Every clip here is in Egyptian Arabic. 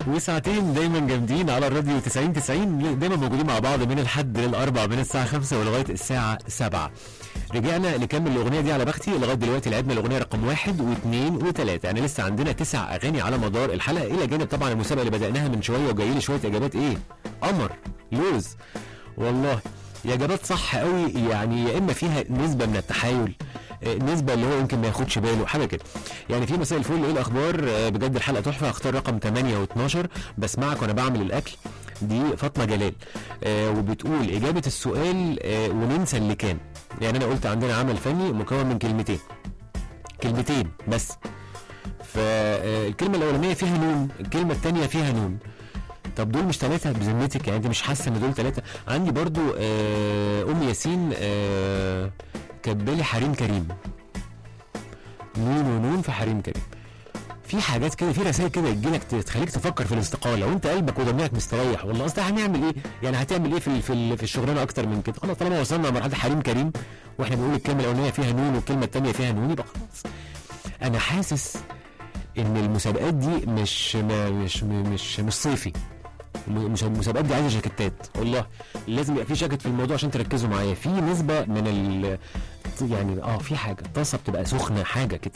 وساعتين دايما جامدين على الراديو 90 90 دايما موجودين مع بعض من الحد للاربع من الساعه 5 ولغايه الساعه 7 رجعنا نكمل الاغنيه دي على بختي لغايه دلوقتي لعبنا الاغنيه رقم واحد واثنين وثلاثه يعني لسه عندنا تسع اغاني على مدار الحلقه الى جانب طبعا المسابقه اللي بداناها من شويه وجاي لي شويه اجابات ايه قمر لوز والله يا اجابات صح قوي يعني يا اما فيها نسبه من التحايل آه، نسبه اللي هو يمكن ما ياخدش باله حاجه كده يعني في مساء الفل ايه الاخبار آه، بجد الحلقه تحفه اختار رقم 8 و12 بسمعك وانا بعمل الاكل دي فاطمه جلال آه وبتقول اجابه السؤال آه وننسى اللي كان يعني انا قلت عندنا عمل فني مكون من كلمتين كلمتين بس فالكلمه الاولانيه فيها نون الكلمه الثانيه فيها نون طب دول مش ثلاثة بذمتك يعني انت مش حاسة ان دول ثلاثة عندي برضو آه ام ياسين آه كاتبالي حريم كريم نون ونون في حريم كريم في حاجات كده في رسائل كده تجيلك تخليك تفكر في الاستقاله وانت قلبك وضميرك مستريح والله اصل هنعمل ايه؟ يعني هتعمل ايه في ال- في ال- في الشغلانه اكتر من كده؟ خلاص طالما وصلنا لمرحله حريم كريم واحنا بنقول الكلمه الاولانيه فيها نون والكلمه الثانيه فيها نون يبقى خلاص. انا حاسس ان المسابقات دي مش ما مش مش مش صيفي الم- مش المسابقات دي عايزه جاكيتات والله لازم يبقى في جاكيت في الموضوع عشان تركزوا معايا في نسبه من ال يعني اه في حاجه طاسه بتبقى سخنه حاجه كده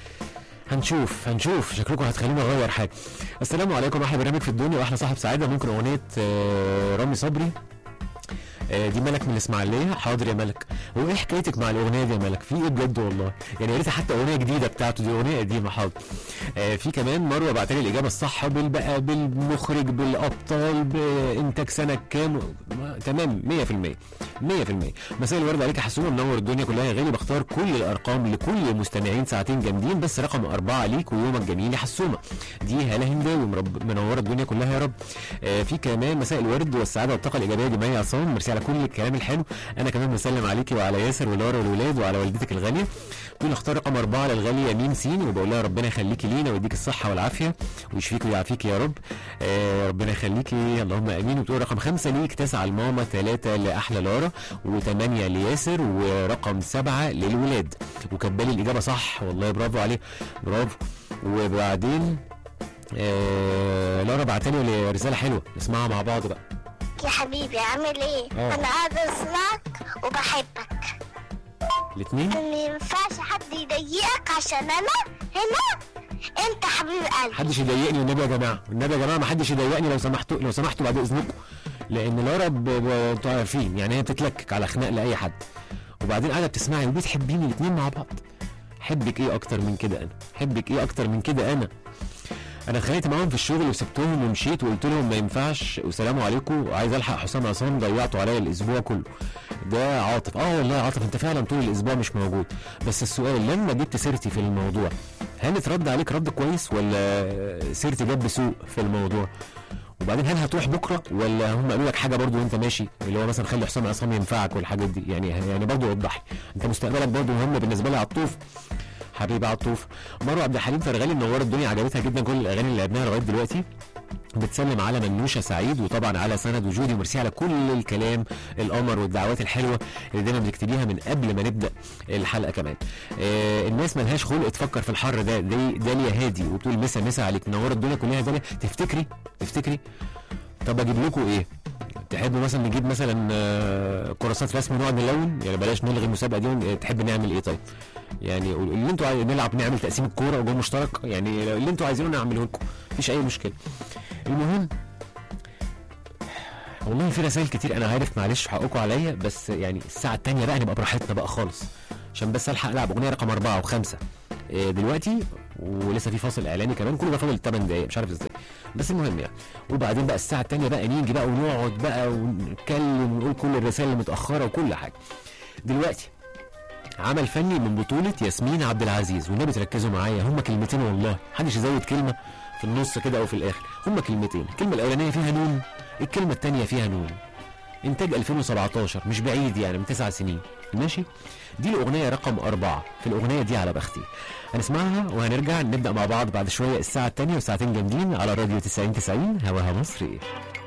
هنشوف هنشوف شكلكم هتخليني اغير حاجه السلام عليكم احلى برنامج في الدنيا واحلى صاحب سعاده ممكن اغنيه آه، رامي صبري آه، دي ملك من الاسماعيليه حاضر يا ملك هو ايه حكايتك مع الاغنيه دي يا ملك في ايه بجد والله يعني يا ريت حتى اغنيه جديده بتاعته دي اغنيه قديمه حاضر آه، في كمان مروه بعت لي الاجابه الصح بال بقى بالمخرج بالابطال بانتاج سنه كام ما- تمام 100% 100% مساء الورد عليك يا حسونه منور الدنيا كلها يا غالي بختار كل الارقام لكل مستمعين ساعتين جامدين بس رقم أربعة ليك ويومك جميل يا حسونه دي هلا هنداوي مرب- منوره الدنيا كلها يا رب آه، في كمان مساء الورد والسعاده والطاقه الايجابيه دي مي عصام ميرسي على كل الكلام الحلو انا كمان بسلم عليكي وعلى ياسر ولارا والولاد وعلى والدتك الغاليه تقول اختار رقم أربعة للغالية يمين سين وبقول لها ربنا يخليكي لينا ويديك الصحة والعافية ويشفيك ويعافيك يا رب آه ربنا يخليكي اللهم امين وتقول رقم خمسة ليك تسعة لماما ثلاثة لأحلى لارا وثمانية لياسر ورقم سبعة للولاد وكبالي الإجابة صح والله برافو عليه برافو وبعدين آه لارا بعتلي رسالة حلوة نسمعها مع بعض بقى يا حبيبي عامل ايه؟ آه. انا قاعدة اسمعك وبحبك الاثنين ما ينفعش حد يضايقك عشان انا هنا انت حبيب قلبي محدش يضايقني والنبي يا جماعه والنبي يا جماعه ما حدش يضايقني لو سمحتوا لو سمحتوا بعد اذنكم لان لارا ب- ب- انتوا عارفين يعني هي بتتلكك على خناق لاي حد وبعدين قاعده بتسمعي وبتحبيني الاثنين مع بعض حبك ايه اكتر من كده انا حبك ايه اكتر من كده انا انا اتخانقت معاهم في الشغل وسبتهم ومشيت وقلت لهم ما ينفعش والسلام عليكم وعايز الحق حسام عصام ضيعتوا عليا الاسبوع كله ده عاطف اه والله يا عاطف انت فعلا طول الاسبوع مش موجود بس السؤال لما جبت سيرتي في الموضوع هل اترد عليك رد كويس ولا سيرتي جاب بسوء في الموضوع وبعدين هل هتروح بكره ولا هم قالوا لك حاجه برضو وانت ماشي اللي هو مثلا خلي حسام عصام ينفعك والحاجات دي يعني يعني برضو وضح لي انت مستقبلك برضو مهم بالنسبه لي عطوف حبيبي عطوف مروه عبد الحليم فرغالي منوره الدنيا عجبتها جدا كل الاغاني اللي لعبناها لغايه دلوقتي بتسلم على منوشه سعيد وطبعا على سند وجودي وميرسي على كل الكلام القمر والدعوات الحلوه اللي دايما بتكتبيها من قبل ما نبدا الحلقه كمان آه الناس ملهاش خلق تفكر في الحر ده دي داليا هادي وتقول مسا مسا عليك منوره الدنيا كلها يا داليا تفتكري تفتكري طب اجيب لكم ايه تحبوا مثلا نجيب مثلا آه، كراسات رسم نقعد نلون يعني بلاش نلغي المسابقه دي آه، تحب نعمل ايه طيب يعني قولوا- اللي انتوا عايزين نلعب نعمل تقسيم الكوره وجول مشترك يعني اللي انتوا عايزينه نعمله لكم مفيش اي مشكله المهم والله في رسائل كتير انا عارف معلش حقكم عليا بس يعني الساعه التانية بقى نبقى براحتنا بقى خالص عشان بس الحق العب اغنيه رقم أربعة وخمسة إيه دلوقتي ولسه في فاصل اعلاني كمان كله ده فاضل 8 دقايق مش عارف ازاي بس المهم يعني وبعدين بقى الساعه التانية بقى نيجي بقى ونقعد بقى ونتكلم ونقول كل الرسائل المتاخره وكل حاجه دلوقتي عمل فني من بطولة ياسمين عبد العزيز والنبي تركزوا معايا هما كلمتين والله محدش يزود كلمة في النص كده أو في الآخر هما كلمتين الكلمة الأولانية فيها نون الكلمة التانية فيها نون إنتاج 2017 مش بعيد يعني من تسع سنين ماشي دي الأغنية رقم أربعة في الأغنية دي على بختي هنسمعها وهنرجع نبدأ مع بعض بعد شوية الساعة التانية وساعتين جامدين على راديو 90 90 هواها مصري